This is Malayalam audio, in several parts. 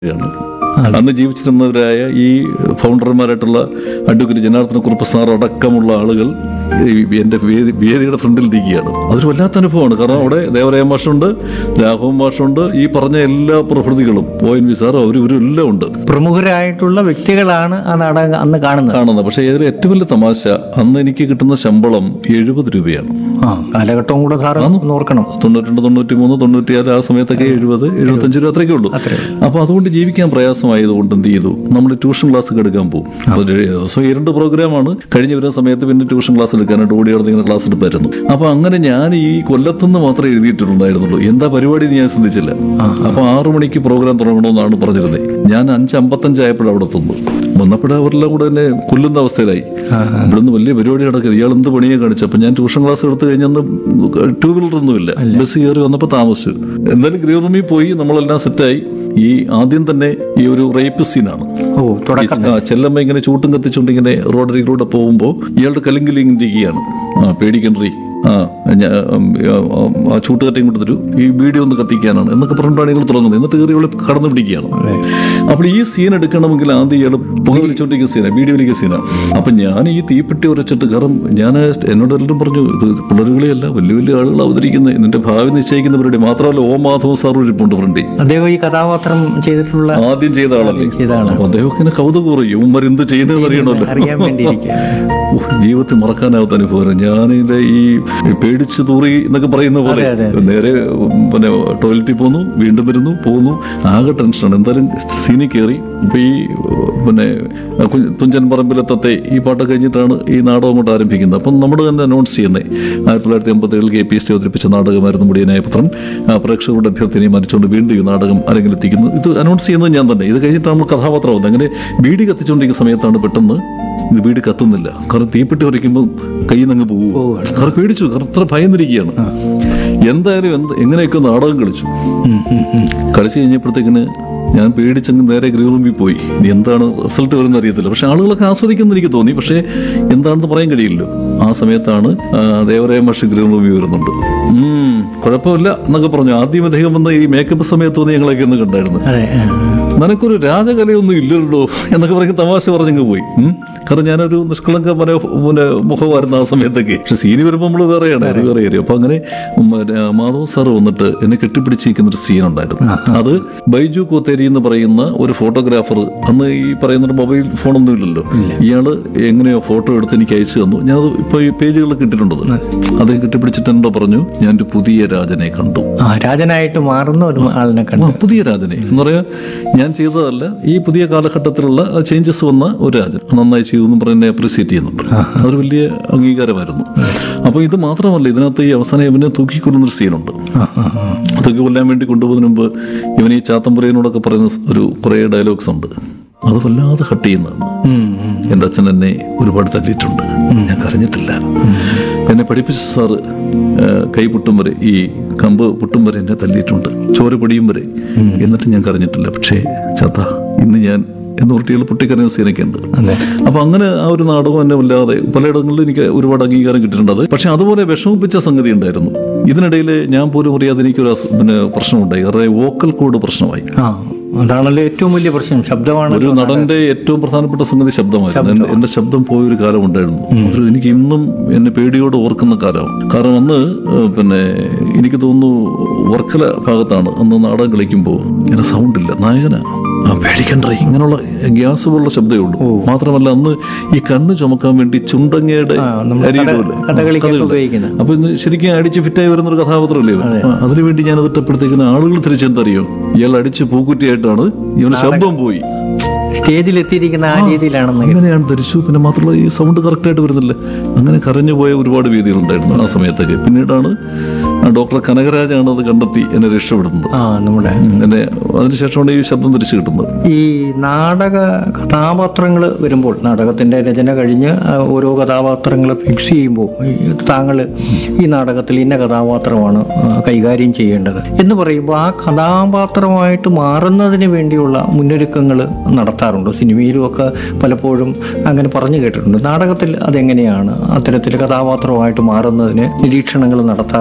ാണ് അന്ന് ജീവിച്ചിരുന്നവരായ ഈ ഫൗണ്ടർമാരായിട്ടുള്ള അഡ്വക്കേറ്റ് ജനാർദ്ദന കുറുപ്പ് സാർ അടക്കമുള്ള ആളുകൾ ഈ എൻ്റെ വേദി വേദിയുടെ ഫ്രണ്ടിൽ ഇരിക്കുകയാണ് അതൊരു വല്ലാത്ത അനുഭവമാണ് കാരണം അവിടെ ദേവരായ മാഷുണ്ട് രാഘവൻ മാഷുണ്ട് ഈ പറഞ്ഞ എല്ലാ പ്രകൃതികളും ഒ എൻ വി സാർ അവർ ഇവരെല്ലാം ഉണ്ട് പ്രമുഖരായിട്ടുള്ള വ്യക്തികളാണ് ആ നാടകം അന്ന് കാണുന്നത് കാണുന്നത് പക്ഷേ ഇതിൽ ഏറ്റവും വലിയ തമാശ അന്ന് എനിക്ക് കിട്ടുന്ന ശമ്പളം എഴുപത് രൂപയാണ് ആ കാലഘട്ടവും കൂടെ സാറ് ഒന്ന് ഓർക്കണം തൊണ്ണൂറ്റി തൊണ്ണൂറ്റി മൂന്ന് തൊണ്ണൂറ്റിയാറ് ആ സമയത്തൊക്കെ എഴുപത് എഴുപത്തഞ്ച് രൂപ അത്രയൊക്കെ ഉള്ളൂ അപ്പൊ അതുകൊണ്ട് ജീവിക്കാൻ പ്രയാസമായതുകൊണ്ട് എന്ത് ചെയ്തു നമ്മൾ ട്യൂഷൻ ക്ലാസ് ഒക്കെ എടുക്കാൻ പോകും അപ്പൊ ഒരു ദിവസം ഈ രണ്ട് പ്രോഗ്രാമാണ് കഴിഞ്ഞ് വരുന്ന സമയത്ത് പിന്നെ ട്യൂഷൻ ക്ലാസ് എടുക്കാനായിട്ട് ഓടി നടന്ന് ഇങ്ങനെ ക്ലാസ് എടുപ്പായിരുന്നു അപ്പൊ അങ്ങനെ ഞാൻ ഈ കൊല്ലത്തുനിന്ന് മാത്രമേ എഴുതിയിട്ടുണ്ടായിരുന്നുള്ളൂ എന്താ പരിപാടി എന്ന് ഞാൻ ചിന്തിച്ചില്ല അപ്പൊ ആറു മണിക്ക് പ്രോഗ്രാം തുടങ്ങണമെന്നാണ് പറഞ്ഞിരുന്നത് ഞാൻ അഞ്ച് അമ്പത്തഞ്ചായപ്പോഴും അവിടെ എത്തുന്നു വന്നപ്പോഴേ അവരെല്ലാം കൂടെ എന്നെ കൊല്ലുന്ന അവസ്ഥയിലായി ഇവിടുന്ന് വലിയ പരിപാടി നടക്കുന്നത് ഇയാൾ എന്ത് പണിയെ കാണിച്ചു അപ്പൊ ഞാൻ ട്യൂഷൻ ക്ലാസ് എടുത്തു കഴിഞ്ഞന്ന് ടൂ വീലർ ഒന്നുമില്ല ബസ് കയറി വന്നപ്പോൾ താമസിച്ചു എന്തായാലും ഗ്രീൻ റൂമിൽ പോയി നമ്മളെല്ലാം സെറ്റായി ഈ ആദ്യം തന്നെ ഈ ഒരു റേപ്പ് സീനാണ് ഓ തുടക്കം ആ ചെല്ലമ്മ ഇങ്ങനെ ചൂട്ടും കത്തിച്ചുകൊണ്ട് ഇങ്ങനെ റോഡരികിലൂടെ പോകുമ്പോൾ ഇയാളുടെ കലിങ്കിലിരിക്കുകയാണ് ആ പേടിക്കണ്ടറി ആ ഞാ- ഉം, ആ, ആ ചൂട്ടുകറ്റയും ഇങ്ങോട്ട് തരൂ ഈ വീഡിയോ ഒന്ന് കത്തിക്കാനാണ് എന്നൊക്കെ പറഞ്ഞിട്ടാണ് ഇയാൾ തുടങ്ങുന്നത് എന്നിട്ട് കയറി ഇവളെ കടന്നു പിടിക്കുകയാണ് അപ്പോൾ ഈ സീൻ എടുക്കണമെങ്കിൽ ആദ്യം ഇയാൾ പുക വലിച്ചുകൊണ്ടിരിക്കുന്ന സീനാണ് വീഡിയോ വലിക്കുന്ന സീനാണ് അപ്പം ഞാൻ ഈ തീപ്പെട്ടി ഉരച്ചിട്ട് കാരണം ഞാൻ എന്നോട് എല്ലാവരും പറഞ്ഞു ഇത് പിള്ളേരുകളെയല്ല വലിയ വലിയ ആളുകൾ അവതരിക്കുന്നത് ഇതിന്റെ ഭാവി നിശ്ചയിക്കുന്നവരുടെ മാത്രമല്ല ഓ മാധവ സാർ ഇരിപ്പുണ്ട് ഫ്രണ്ടി അദ്ദേഹം ഈ കഥാപാത്രം ചെയ്തിട്ടുള്ള ആദ്യം ചെയ്ത ആളല്ലേ ചെയ്ത ആളാണ്. അപ്പൊ അദ്ദേഹം ഇങ്ങനെ കൗതുകം കുറയും ഇവന്മാർ എന്ത് ചെയ്യുന്നതെന്ന് അറിയണമല്ലോ അറിയാൻ വേണ്ടിയിരിക്കുകയാണ് ഉഹ്, ജീവിതത്തിൽ മറക്കാനാവാത്ത അനുഭവം ഞാനിതിന്റെ ഈ പേടിച്ച് തൂറി എന്നൊക്കെ പറയുന്ന പോലെ അതെ, നേരെ ഉം, പിന്നെ ടോയ്ലറ്റിൽ പോന്നു വീണ്ടും വരുന്നു പോകുന്നു ആകെ ടെൻഷനാണ് എന്തായാലും സീനിൽ കയറി ഇപ്പൊ ഈ ഉം, പിന്നെ കു- തുഞ്ചൻ പറമ്പിലെത്തത്തെ ഈ പാട്ട് കഴിഞ്ഞിട്ടാണ് ഈ നാടകം അങ്ങോട്ട് ആരംഭിക്കുന്നത് അപ്പം നമ്മൾ തന്നെ അനൗൺസ് ചെയ്യുന്നത് ആയിരത്തി തൊള്ളായിരത്തി അമ്പത്തി ഏഴിൽ കെ പി എസ് ടി അവതരിപ്പിച്ച നാടകമായിരുന്നു മുടിയനായ പുത്രൻ ആ, പ്രേക്ഷകരുടെ അഭ്യർത്ഥനയെ മരിച്ചുകൊണ്ട് വീണ്ടും ഈ നാടകം ആരെങ്കിലും എത്തിക്കുന്നു ഇത് അനൗൺസ് ചെയ്യുന്നത് ഞാൻ തന്നെ ഇത് കഴിഞ്ഞിട്ടാണ് നമ്മൾ കഥാപാത്രമാവുന്നത് അങ്ങനെ ബീഡി കത്തിച്ചുകൊണ്ടിരിക്കുന്ന സമയത്താണ് പെട്ടെന്ന് ഇത് വീട് കത്തുന്നില്ല കാരണം തീപ്പെട്ടി ഉരയ്ക്കുമ്പോൾ കയ്യിൽ നിന്ന് പോകും കാരണം പേടിച്ചു കാരണം അത്ര ഭയന്നിരിക്കുകയാണ് എന്തായാലും എന്ത് എങ്ങനെയൊക്കെ നാടകം കളിച്ചു ഉം, ഉം, ഉം. കളിച്ചു കഴിഞ്ഞപ്പോഴത്തേക്കിന് ഞാൻ പേടിച്ചങ്ങ് നേരെ ഗ്രീൻ റൂമിൽ പോയി ഇനി എന്താണ് റിസൾട്ട് വരുന്ന അറിയത്തില്ല പക്ഷെ ആളുകളൊക്കെ ആസ്വദിക്കുന്ന എനിക്ക് തോന്നി പക്ഷേ എന്താണെന്ന് പറയാൻ കഴിയില്ലല്ലോ ആ സമയത്താണ് ആ, ദേവരായ മഷി ഗ്രീൻ റൂമിൽ വരുന്നുണ്ട് ഉം, കുഴപ്പമില്ല എന്നൊക്കെ പറഞ്ഞു ആദ്യം അദ്ദേഹം വന്ന ഈ മേക്കപ്പ് സമയത്ത് തോന്നി ഞങ്ങളൊക്കെ ഒന്ന് കണ്ടായിരുന്നു അതെ ആ, നിനക്കൊരു രാജകലയൊന്നും ഇല്ലല്ലോ എന്നൊക്കെ പറഞ്ഞ് തമാശ പറഞ്ഞങ്ങ് പോയി ഉം. കാരണം ഞാനൊരു നിഷ്കളങ്ക മനോ പിന്നെ മുഖമായിരുന്നു ആ സമയത്തൊക്കെ പക്ഷെ സീനി വരുമ്പോൾ നമ്മൾ വേറെയാണ് ഒരു വേറെ ഏരിയ അപ്പൊ അങ്ങനെ ഉം, ആ, മാധവ് സാറ് വന്നിട്ട് എന്നെ കെട്ടിപ്പിടിച്ചിരിക്കുന്ന ഒരു സീൻ ഉണ്ടായിരുന്നു അത് ബൈജു കോത്തേരി എന്ന് പറയുന്ന ഒരു ഫോട്ടോഗ്രാഫർ അന്ന് ഈ പറയുന്ന മൊബൈൽ ഫോണൊന്നും ഇല്ലല്ലോ ഇയാള് എങ്ങനെയോ ഫോട്ടോ എടുത്ത് എനിക്ക് അയച്ചു തന്നു ഞാനത് ഇപ്പൊ ഈ പേജുകളിൽ കിട്ടിയിട്ടുണ്ടത് അദ്ദേഹം കെട്ടിപ്പിടിച്ചിട്ട് എന്നോട് പറഞ്ഞു ഞാൻ ഒരു പുതിയ രാജനെ കണ്ടു ആ രാജനായിട്ട് മാറുന്ന ഒരു ആളിനെ കണ്ടു ആ, പുതിയ രാജനെ എന്ന് പറയാ ഞാൻ ചെയ്തതല്ല ഈ പുതിയ കാലഘട്ടത്തിലുള്ള ചേഞ്ചസ് വന്ന ഒരു രാജൻ നന്നായി ചെയ്തു എന്ന് പറഞ്ഞ് എന്നെ അപ്രീസിയേറ്റ് ചെയ്യുന്നുണ്ട് അതൊരു വലിയ അംഗീകാരമായിരുന്നു അപ്പൊ ഇത് മാത്രമല്ല ഇതിനകത്ത് ഈ അവസാനം ഇവനെ തൂക്കിക്കൊല്ലുന്നൊരു സീനുണ്ട് ആ, ആ, ആ. തൂക്കി കൊല്ലാൻ വേണ്ടി കൊണ്ടുപോകുന്നതിന് മുമ്പ് ഇവൻ ഈ ചാത്തമ്പുരയിനോടൊക്കെ പറയുന്ന ഒരു കുറേ ഡയലോഗ്സ് ഉണ്ട് അത് വല്ലാതെ ഹട്ട് ചെയ്യുന്നതാണ് ഉം, ഉം. എൻ്റെ അച്ഛൻ എന്നെ ഒരുപാട് തല്ലിയിട്ടുണ്ട് ഞാൻ കരഞ്ഞിട്ടില്ല എന്നെ പഠിപ്പിച്ച സാറ് ആ, കൈ പൊട്ടും വരെ ഈ കമ്പ് പൊട്ടും വരെ എന്നെ തല്ലിയിട്ടുണ്ട് ചോര പൊടിയും വരെ എന്നിട്ട് ഞാൻ കരഞ്ഞിട്ടില്ല പക്ഷേ ചത്ത ഇന്ന് ഞാൻ എന്ന് കുട്ടികൾ പൊട്ടിക്കറിയുന്ന സീനൊക്കെ ഉണ്ട് അതെ അപ്പൊ അങ്ങനെ ആ ഒരു നാടകം എന്നെ വല്ലാതെ പലയിടങ്ങളിലും എനിക്ക് ഒരുപാട് അംഗീകാരം കിട്ടിയിട്ടുണ്ട് അത് പക്ഷെ അതുപോലെ വിഷമിപ്പിച്ച സംഗതി ഉണ്ടായിരുന്നു ഇതിനിടയിൽ ഞാൻ പോലും അറിയാതെ എനിക്കൊരു അസു- പിന്നെ പ്രശ്നമുണ്ടായി കാരണം വോക്കൽ കോഡ് പ്രശ്നമായി ആ അതാണല്ലോ ഏറ്റവും വലിയ പ്രശ്നം ശബ്ദമാണ് ഒരു നടന്റെ ഏറ്റവും പ്രധാനപ്പെട്ട സംഗതി ശബ്ദമായിരുന്നു എന്റെ- എന്റെ ശബ്ദം പോയൊരു കാലം ഉണ്ടായിരുന്നു അത് എനിക്ക് ഇന്നും എന്നെ പേടിയോട് ഓർക്കുന്ന കാലമാണ് കാരണം അന്ന് ഏഹ്, പിന്നെ എനിക്ക് തോന്നുന്നു വർക്കല ഭാഗത്താണ് അന്ന് നാടകം കളിക്കുമ്പോൾ ഇങ്ങനെ സൗണ്ട് ഇല്ല നായകനാ ആ പേടിക്കണ്ടേ ഇങ്ങനെയുള്ള ഗ്യാസ് പോലുള്ള ശബ്ദമേ ഉള്ളൂ മാത്രമല്ല അന്ന് ഈ കണ്ണ് ചുമക്കാൻ വേണ്ടി ചുണ്ടങ്ങയുടെ ആ, നമ്മൾ അരിയുടെ കഥ- പോലെ. കഥകളിക്കൊക്കെ കഥകളി. ഉപയോഗിക്കുന്നത്. അപ്പൊ ഇന്ന് ശരിക്കും അടിച്ച് ഫിറ്റായി വരുന്ന ഒരു കഥാപാത്രമല്ലേ ഇവൻ? ആ, അതിനുവേണ്ടി ഞാൻ അതിട്ടപ്പോഴത്തേക്കിന് ആളുകൾ തിരിച്ചെന്തറിയോ ഇയാൾ അടിച്ച് പൂക്കുറ്റിയായിട്ടാണ് ഇവന് ശബ്ദം പോയി സ്റ്റേജിൽ എത്തിയിരിക്കുന്ന ആ രീതിയിലാണെന്ന് അങ്ങനെയാണ് ധരിച്ചു പിന്നെ മാത്രമല്ല ഈ സൗണ്ട് കറക്റ്റായിട്ട് വരുന്നില്ല അങ്ങനെ കരഞ്ഞു പോയ ഒരുപാട് വേദികളുണ്ടായിരുന്നു ആ സമയത്തൊക്കെ പിന്നീടാണ് ആ ഡോക്ടർ കനകരാജാണ് അത് കണ്ടെത്തി എന്നെ രക്ഷപ്പെടുന്നത് ആ നമ്മുടെ എന്നെ അതിനുശേഷമാണ് ഈ ശബ്ദം തിരിച്ചു കിട്ടുന്നത് ഈ നാടക കഥാപാത്രങ്ങൾ വരുമ്പോൾ നാടകത്തിൻ്റെ രചന കഴിഞ്ഞ് ആ, ഓരോ കഥാപാത്രങ്ങളെ ഫിക്സ് ചെയ്യുമ്പോൾ താങ്കൾ ഈ നാടകത്തിൽ ഇന്ന കഥാപാത്രമാണ് ആ, കൈകാര്യം ചെയ്യേണ്ടത് എന്ന് പറയുമ്പോൾ ആ കഥാപാത്രമായിട്ട് മാറുന്നതിന് വേണ്ടിയുള്ള മുന്നൊരുക്കങ്ങൾ നടത്താറുണ്ട് സിനിമയിലും ഒക്കെ പലപ്പോഴും അങ്ങനെ പറഞ്ഞു കേട്ടിട്ടുണ്ട് നാടകത്തിൽ അതെങ്ങനെയാണ് അത്തരത്തിൽ കഥാപാത്രമായിട്ട് മാറുന്നതിന് നിരീക്ഷണങ്ങൾ നടത്താറുണ്ടോ അല്ലെങ്കിൽ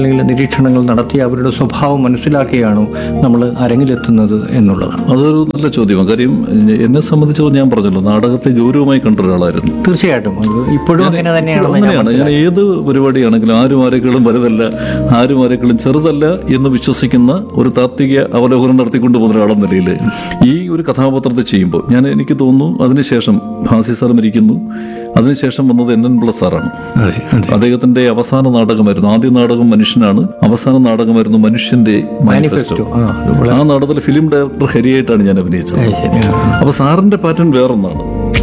അല്ലെങ്കിൽ നിരീക്ഷണങ്ങൾ നടത്തി അവരുടെ സ്വഭാവം മനസ്സിലാക്കിയാണോ നമ്മൾ അരങ്ങിലെത്തുന്നത് എന്നുള്ളതാണ് അതൊരു നല്ല ചോദ്യമാണ് കാര്യം എന്നെ സംബന്ധിച്ചത് ഞാൻ പറഞ്ഞല്ലോ നാടകത്തെ ഗൗരവമായി കണ്ട ഒരാളായിരുന്നു തീർച്ചയായിട്ടും അത് ഇപ്പോഴും അങ്ങനെ തന്നെയാണെന്ന് ഞാൻ അങ്ങനെയാണ് ഞാൻ ഏത് പരിപാടിയാണെങ്കിലും ആരും ആരെക്കാളും വലുതല്ല ആരും ആരെക്കാളും ചെറുതല്ല എന്ന് വിശ്വസിക്കുന്ന ഒരു താത്വിക അവലോകനം നടത്തിക്കൊണ്ട് പോകുന്ന ഒരാളെന്ന നിലയിൽ ഈ ഒരു കഥാപാത്രത്തെ ചെയ്യുമ്പോൾ ഞാൻ എനിക്ക് തോന്നുന്നു അതിനുശേഷം ഭാസി സാർ മരിക്കുന്നു അതിനുശേഷം വന്നത് എൻ എൻ പിള്ള സാറാണ് അതെ അതെ അദ്ദേഹത്തിന്റെ അവസാന നാടകമായിരുന്നു ആദ്യ നാടകം മനുഷ്യനാണ് അവസാന നാടകമായിരുന്നു മനുഷ്യന്റെ മാനിഫെസ്റ്റോ മാനിഫെസ്റ്റോ ആ അത് വളരെ ആ നാടകത്തിൽ ഫിലിം ഡയറക്ടർ ഹരിയായിട്ടാണ് ഞാൻ അഭിനയിച്ചത് ശരി ആ. അപ്പൊ സാറിന്റെ പാറ്റേൺ വേറൊന്നാണ്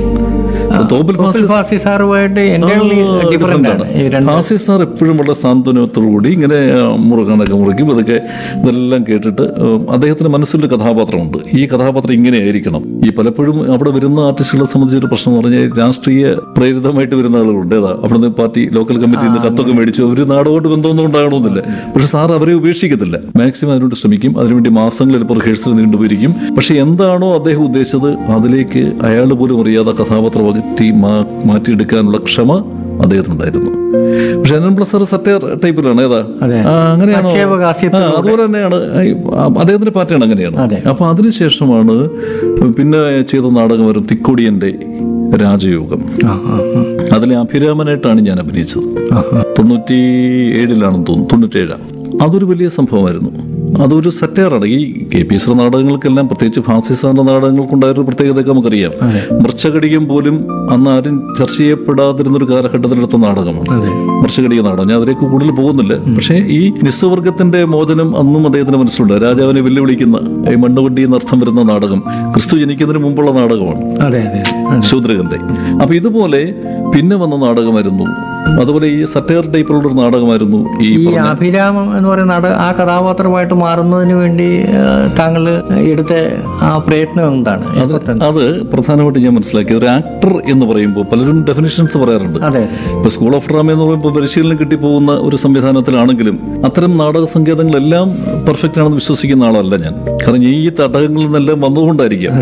തോപ്പിൽ ഭാസി തോപ്പിൽ ഫാസി സാറുമായിട്ട് എൻ്റെ ഡിഫറെൻ്റ് ആണ് ഈ രണ്ട് ഭാസി സാർ എപ്പോഴും വളരെ സാന്ത്വനത്തോടുകൂടി ഇങ്ങനെ ആ, മുറുകാനൊക്കെ മുറിക്കും ഇതൊക്കെ ഇതെല്ലാം കേട്ടിട്ട് ഉം, അദ്ദേഹത്തിന് മനസ്സിലൊരു കഥാപാത്രമുണ്ട് ഈ കഥാപാത്രം ഇങ്ങനെ ആയിരിക്കണം ഈ പലപ്പോഴും അവിടെ വരുന്ന ആർട്ടിസ്റ്റുകളെ സംബന്ധിച്ചൊരു പ്രശ്നം എന്ന് പറഞ്ഞാൽ രാഷ്ട്രീയ പ്രേരിതമായിട്ട് വരുന്ന ആളുകളുണ്ട് ഏതാ അവിടുന്ന് പാർട്ടി ലോക്കൽ കമ്മിറ്റിയിൽ നിന്ന് കത്തൊക്കെ മേടിച്ചു അവർ നാടകമായിട്ട് ബന്ധമൊന്നും ഉണ്ടാകണമെന്നില്ല പക്ഷെ സാർ അവരെ ഉപേക്ഷിക്കത്തില്ല മാക്സിമം അതിനോട് ശ്രമിക്കും അതിനുവേണ്ടി മാസങ്ങളിൽ ഇപ്പോൾ റിഹേഴ്സൽ നീണ്ടുപോയിരിക്കും പക്ഷെ എന്താണോ അദ്ദേഹം ഉദ്ദേശിച്ചത് അതിലേക്ക് അയാൾ പോലും അറിയാതെ കഥാപാത്രം അകറ്റി മാ- മാറ്റിയെടുക്കാനുള്ള ക്ഷമ അദ്ദേഹത്തിനുണ്ടായിരുന്നു പക്ഷെ എൻ എൻ പ്ലസ് സാർ സറ്റയർ ടൈപ്പിലാണ് ഏതാ അതെ. ആ, അങ്ങനെയാണോ ആക്ഷേപഹാസ്യത്തിലൂടെ. ആ, അതുപോലെ തന്നെയാണ് ഈ, ആ, അദ്ദേഹത്തിന്റെ പാറ്റേൺ അങ്ങനെയാണ് അതെ. അപ്പൊ അതിനുശേഷമാണ് പിന്നെ ചെയ്ത നാടകമായിരുന്നു തിക്കൊടിയന്റെ രാജയോഗം ആ ആ ആ. അതിലെ അഭിരാമനായിട്ടാണ് ഞാൻ അഭിനയിച്ചത് ആ ആ തൊണ്ണൂറ്റി ഏഴിലാണെന്ന് തോന്നുന്നു തൊണ്ണൂറ്റേഴാണ് അതൊരു വലിയ സംഭവമായിരുന്നു അതൊരു സറ്റയറാണ് ഈ കെ പി എസ് നാടകങ്ങൾക്കെല്ലാം പ്രത്യേകിച്ച് ഫാൻസി സാറിന്റെ നാടകങ്ങൾക്കുണ്ടായൊരു പ്രത്യേകതയൊക്കെ നമുക്കറിയാം മൃച്ഛകടികം പോലും അന്ന് ആരും ചർച്ച ചെയ്യപ്പെടാതിരുന്ന ഒരു കാലഘട്ടത്തിലെടുത്ത നാടകമാണ് അതെ മൃച്ഛകടിക നാടകം ഞാൻ അതിലേക്ക് കൂടുതൽ പോകുന്നില്ല പക്ഷേ ഈ നിസ്വവർഗത്തിന്റെ മോചനം അന്നും അദ്ദേഹത്തിന് മനസ്സിലുണ്ട് രാജാവിനെ വെല്ലുവിളിക്കുന്ന ഈ മണ്ണുവണ്ടി എന്നർത്ഥം വരുന്ന നാടകം ക്രിസ്തു ജനിക്കുന്നതിന് മുമ്പുള്ള നാടകമാണ് അതെ അതെ അതെ ശൂദ്രകന്റെ അപ്പൊ ഇതുപോലെ പിന്നെ വന്ന നാടകമായിരുന്നു അതുപോലെ ഈ സറ്റയർ ടൈപ്പിലുള്ള ഒരു നാടകമായിരുന്നു ഈ ഈ അഭിരാമം എന്ന് പറയുന്ന നാടക ആ കഥാപാത്രമായിട്ട് മാറുന്നതിന് വേണ്ടി ആ, താങ്കൾ എടുത്ത ആ പ്രയത്നം എന്താണ് അത് അത് പ്രധാനമായിട്ട് ഞാൻ മനസ്സിലാക്കിയത് ഒരു ആക്ടർ എന്ന് പറയുമ്പോൾ പലരും ഡെഫിനിഷൻസ് പറയാറുണ്ട് അതെ ഇപ്പൊ സ്കൂൾ ഓഫ് ഡ്രാമ എന്ന് പറയുമ്പോൾ പരിശീലനം കിട്ടി പോകുന്ന ഒരു സംവിധാനത്തിലാണെങ്കിലും അത്തരം നാടക സങ്കേതങ്ങളെല്ലാം പെർഫെക്റ്റ് ആണെന്ന് വിശ്വസിക്കുന്ന ആളല്ല ഞാൻ കാരണം ഈ തടകങ്ങളിൽ നിന്നെല്ലാം വന്നുകൊണ്ടായിരിക്കാം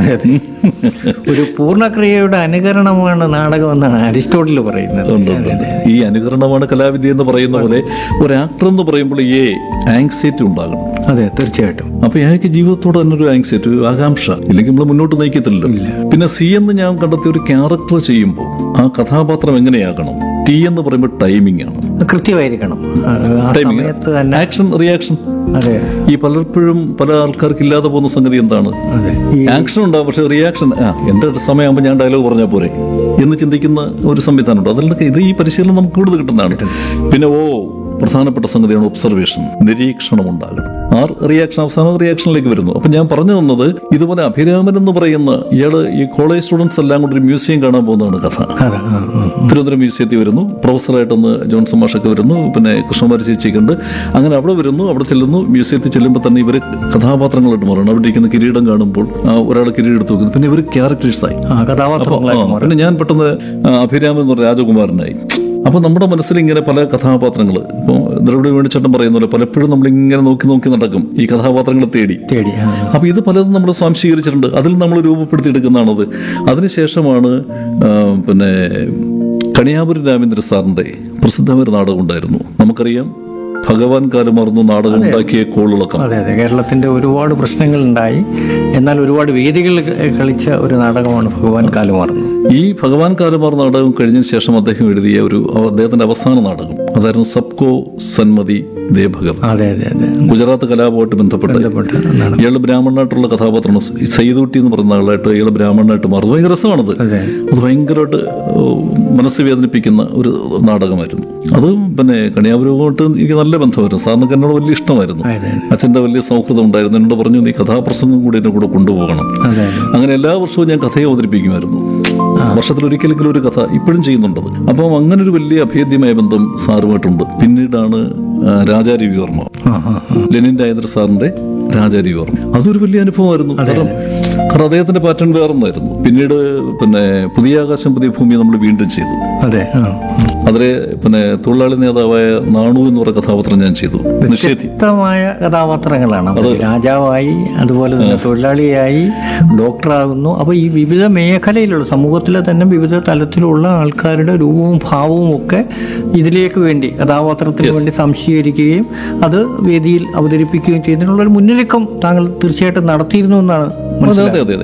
ഒരു പൂർണ്ണക്രിയയുടെ അനുകരണമാണ് നാടകം എന്നാണ് അരിസ്റ്റോട്ടിൽ പറയുന്നത് ഉണ്ട്, ഉണ്ട്, ഉണ്ട്. ഈ അനുകരണമാണ് കലാവിദ്യ എന്ന് പറയുന്ന പോലെ ഒരു ആക്ടർ എന്ന് പറയുമ്പോൾ ഈ ആങ്സൈറ്റി ഉണ്ടാകണം അതെ തീർച്ചയായിട്ടും അപ്പൊ അയാൾക്ക് ജീവിതത്തോട് തന്നെ ഒരു ആങ്സൈറ്റി ഒരു ആകാംക്ഷ ഇല്ലെങ്കിൽ നമ്മൾ മുന്നോട്ട് നയിക്കത്തില്ലല്ലോ പിന്നെ സി എന്ന് ഞാൻ കണ്ടെത്തിയ ഒരു ക്യാരക്ടർ ചെയ്യുമ്പോൾ ആ കഥാപാത്രം എങ്ങനെയാകണം ടി എന്ന് പറയുമ്പോൾ ടൈമിംഗ് ആണ് കൃത്യമായിരിക്കണം ആ ആ ടൈമിംഗ് സമയത്ത് തന്നെ ആക്ഷൻ റിയാക്ഷൻ അതെ ഈ പലപ്പോഴും പല ആൾക്കാർക്ക് ഇല്ലാതെ പോകുന്ന സംഗതി എന്താണ് അതെ ഈ ആക്ഷൻ ഉണ്ടാവും പക്ഷെ റിയാക്ഷൻ ആ എന്റെ സമയമാകുമ്പോൾ ഞാൻ ഡയലോഗ് പറഞ്ഞാൽ പോരെ എന്ന് ചിന്തിക്കുന്ന ഒരു സംവിധാനമുണ്ട് അതിലൊക്കെ ഇത് ഈ പരിശീലനം നമുക്ക് കൂടുതൽ കിട്ടുന്നതാണ് പിന്നെ ഓ പ്രധാനപ്പെട്ട സംഗതിയാണ് ഒബ്സർവേഷൻ നിരീക്ഷണം ഉണ്ടാകണം ആ റിയാക്ഷൻ അവസാന റിയാക്ഷനിലേക്ക് വരുന്നു അപ്പൊ ഞാൻ പറഞ്ഞു തന്നത് ഇതുപോലെ അഭിരാമൻ എന്ന് പറയുന്ന ഇയാള് ഈ കോളേജ് സ്റ്റുഡൻസ് എല്ലാം കൂടി ഒരു മ്യൂസിയം കാണാൻ പോകുന്നതാണ് കഥ അതെ ആ, ആ. തിരുവനന്തപുരം മ്യൂസിയത്തിൽ വരുന്നു പ്രൊഫസറായിട്ടൊന്ന് ജോൺസൺ മാഷൊക്കെ വരുന്നു പിന്നെ കൃഷ്ണകുമാരി ചേച്ചിയൊക്കെ ഉണ്ട് അങ്ങനെ അവിടെ വരുന്നു അവിടെ ചെല്ലുന്നു മ്യൂസിയത്തിൽ ചെല്ലുമ്പോൾ തന്നെ ഇവർ കഥാപാത്രങ്ങളായിട്ട് മാറണം അവിടെ ഇരിക്കുന്ന കിരീടം കാണുമ്പോൾ ഒരാൾ കിരീടം എടുത്ത് വെക്കുന്നു പിന്നെ ഇവർ ക്യാരക്ടേഴ്സായി ആ കഥാപാത്രങ്ങളായി ആ, പിന്നെ ഞാൻ പെട്ടെന്ന് ആ, അഭിരാമൻ എന്ന് പറഞ്ഞ രാജകുമാരനായി അപ്പൊ നമ്മുടെ മനസ്സിൽ ഇങ്ങനെ പല കഥാപാത്രങ്ങൾ ഇപ്പോൾ ദ്രവിഡ വേണിച്ചേട്ടൻ പറയുന്ന പോലെ പലപ്പോഴും നമ്മൾ ഇങ്ങനെ നോക്കി നോക്കി നടക്കും ഈ കഥാപാത്രങ്ങളെ തേടി തേടി ആ, ആ. അപ്പൊ ഇത് പലതും നമ്മൾ സ്വാംശീകരിച്ചിട്ടുണ്ട് അതിൽ നമ്മൾ രൂപപ്പെടുത്തിയെടുക്കുന്നതാണത് അതിനുശേഷമാണ് ആ, പിന്നെ കണിയാപുരം രാമേന്ദ്ര സാറിന്റെ പ്രസിദ്ധമായ ഒരു നാടകം ഉണ്ടായിരുന്നു നമുക്കറിയാം ഭഗവാൻ കാലമറന്നു നാടകം ഉണ്ടാക്കിയ കോളിളക്കം അതെ അതെ കേരളത്തിന്റെ ഒരുപാട് പ്രശ്നങ്ങളുണ്ടായി എന്നാൽ ഒരുപാട് വേദികളിൽ കളിച്ച ഒരു നാടകമാണ് ഭഗവാൻ കാലുമാറുന്നത് ഈ ഭഗവാൻ കാലമാർ നാടകം കഴിഞ്ഞതിന് ശേഷം അദ്ദേഹം എഴുതിയ ഒരു അദ്ദേഹത്തിന്റെ അവസാന നാടകം അതായിരുന്നു സബ്കോ സന്മതി ദേ ഭഗവാൻ അതെ അതെ അതെ ഗുജറാത്ത് കലാപമായിട്ട് ബന്ധപ്പെട്ട് ബന്ധപ്പെട്ട ഒന്നാണ് ഇയാള് ബ്രാഹ്മണനായിട്ടുള്ള കഥാപാത്രമാണ് സയ്യിദൂട്ടി എന്ന് പറയുന്ന ആളായിട്ട് ഇയാള് ബ്രാഹ്മണനായിട്ട് മാറുന്നു ഭയങ്കര രസമാണത് അതെ അത് ഭയങ്കരമായിട്ട് മനസ്സ് വേദനിപ്പിക്കുന്ന ഒരു നാടകമായിരുന്നു അതും പിന്നെ കണിയാപുരവുമായിട്ട് എനിക്ക് നല്ല ബന്ധമായിരുന്നു സാറിനൊക്കെ എന്നോട് വലിയ ഇഷ്ടമായിരുന്നു അതെ അച്ഛൻ്റെ വലിയ സൗഹൃദം ഉണ്ടായിരുന്നു എന്നോട് പറഞ്ഞു നീ കഥാപ്രസംഗം കൂടി എന്നെ കൂടെ കൊണ്ടുപോകണം അതെ അതെ അങ്ങനെ എല്ലാ വർഷവും ഞാൻ കഥയെ അവതരിപ്പിക്കുമായിരുന്നു വർഷത്തിൽ ഒരിക്കലെങ്കിലും ഒരു കഥ ഇപ്പോഴും ചെയ്യുന്നുണ്ടത് അപ്പം അങ്ങനെ ഒരു വലിയ അഭേദ്യമായ ബന്ധം സാറുമായിട്ടുണ്ട് പിന്നീടാണ് ആ, രാജാ രവിവർമ്മ ആ ആ ആ. ലെനിൻ രാജേന്ദ്ര സാറിന്റെ രാജാരി വർമ്മ അതൊരു വലിയ അനുഭവമായിരുന്നു കാരണം കാരണം അദ്ദേഹത്തിന്റെ പാറ്റേൺ വേറൊന്നായിരുന്നു പിന്നീട് പിന്നെ പുതിയ ആകാശം പുതിയ ഭൂമി നമ്മൾ വീണ്ടും ചെയ്തു അതെ ആ അതിലെ പിന്നെ തൊഴിലാളി നേതാവായ നാണു എന്ന് പറയുന്ന കഥാപാത്രം ഞാൻ ചെയ്തു നിഷേധി വ്യത്യസ്തമായ കഥാപാത്രങ്ങളാണ് അപ്പോൾ രാജാവായി അതുപോലെ തന്നെ തൊഴിലാളിയായി ഡോക്ടറാകുന്നു അപ്പോൾ ഈ വിവിധ മേഖലയിലുള്ള സമൂഹത്തിലെ തന്നെ വിവിധ തലത്തിലുള്ള ആൾക്കാരുടെ രൂപവും ഭാവവും ഒക്കെ ഇതിലേക്ക് വേണ്ടി കഥാപാത്രത്തിന് വേണ്ടി സംശീകരിക്കുകയും അത് വേദിയിൽ അവതരിപ്പിക്കുകയും ചെയ്യുന്നതിനുള്ള ഒരു മുന്നൊരുക്കം താങ്കൾ തീർച്ചയായിട്ടും നടത്തിയിരുന്നു എന്നാണ് അതെ അതെ അതെ